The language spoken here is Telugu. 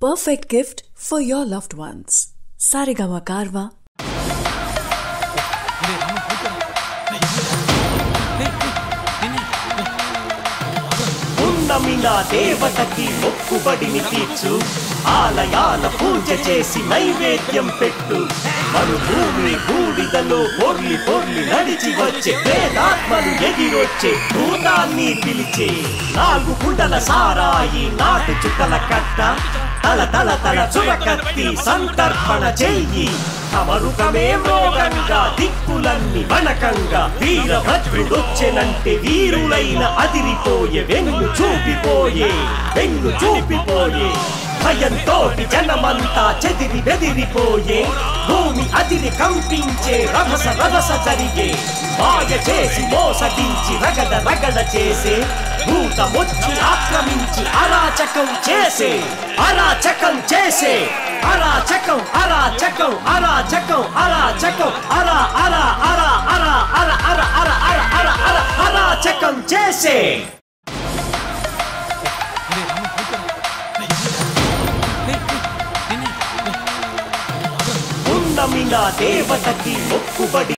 perfect gift for your loved ones. Sarigama Karva పున్నమిన దేవతకి మొక్కుబడిని తీర్చు ఆలయాల పూజ చేసి నైవేద్యం పెట్టు మరుభూమి బూడిదలో పొర్లి పొర్లి నడిచి వచ్చే వేదాత్మలు ఎగిరొచ్చే భూతాన్ని పిలిచే నాలుగు గుండల సారాయి నాటు చుక్కల కట్ట తల తల తల చురకత్తి సంతర్పణ చెయ్యి అమరుకమే మోగంగా దిక్కులన్నీ వనకంగా వీరభద్రుడొచ్చెనంటే వీరులైన అదిరిపోయే వెన్ను చూపిపోయే వెన్ను చూపిపోయే భయంతో జనమంతా చెదిరి బెదిరిపోయే భూమి అదిరి కంపించే రభస రభస జరిగే మాయ చేసి మోసగించి రగడ రగడ చేసే భూతమొచ్చి ఆక్రమించి అరాచకం చేసే అరాచకం చేసే అరాచకం అరాచకం అరాచకం అరాచకం అరా అరా అరా అరా అర అర అర అర అర అర అరాచకం చేసే ఉన్నమిన దేవతకి మొక్కుబడి